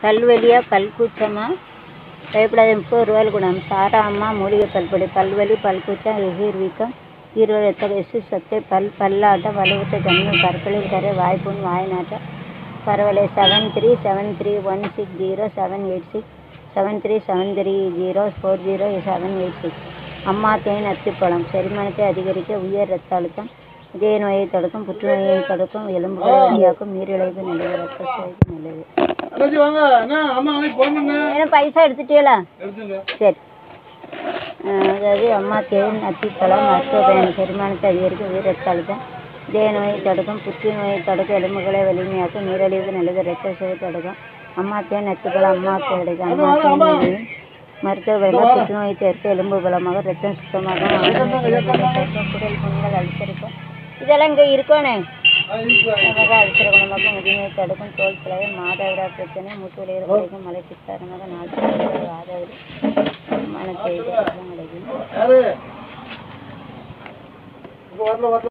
பல்வலியா பல் கூச்சமா பயப்படாத முப்பது ரூபாயில் கூட சாரா அம்மா மூலிகை பல்பொடி பல்வலி பல்கூச்சம் எகிர் வீக்கம் ஈரோடு எத்தகைய சத்தை பல் பல்லாட்டம் வலுவத்த ஜன்னல் பற்களில் கரை வாய்ப்புண் வாய்நாட்டம் பரவாயில்ல seven three seven three one six zero seven eight six seven three seven three zero four zero seven eight six அம்மா தேன் அத்திப்பழம் செரிமானத்தை அதிகரிக்க உயர் ரத்த அழுத்தம் இதய நோயை தடுக்கும் புற்றுநோயை தடுக்கும் எலும்புகளை வழியாக்கும் நீரிழிவு நல்லது ரத்த சோகை நல்லது அண்ணாச்சி வாங்க அண்ணா ஆமா அன்னைக்கு ஃபோன் பண்ணேன் ஏன்னா பைசா எடுத்துட்டீங்களா எடுத்துங்க சரி அஹ் அதாவது அம்மா தேன் அத்திப்பழம் மருத்துவ பயன் செரிமானத்தை அதிகரிக்கும் உயர் ரத்த அழுத்தம் இதய நோயை தடுக்கும் புற்றுநோயை தடுக்கும் எலும்புகளை வலிமையாக்கும் நீரிழிவு நல்லது ரத்த சோகை தடுக்கும் அம்மா தேன் அத்திப்பழம் அம்மா கிடைக்கும் அம்மா தேன் நோய் மருத்துவ பயன் புற்றுநோயை தடுக்க எலும்பு பலமாக ரத்தம் சுத்தமாக குடல் புண்கள் அழுத்தரிக்கும் இதெல்லாம் இங்கே இருக்கோனே நமக்கு அல்சர குணமாக்கும் முதுமையை தடுக்கும் தோல் பிளவை மாதவிடா பிரச்சனை மூட்டு வலிகள் குறைக்கும் மலை பித்தாரமாக நாட்டு ஆதரவு மன செய்தி கிடைக்கும் யாரு இங்க வரல வரல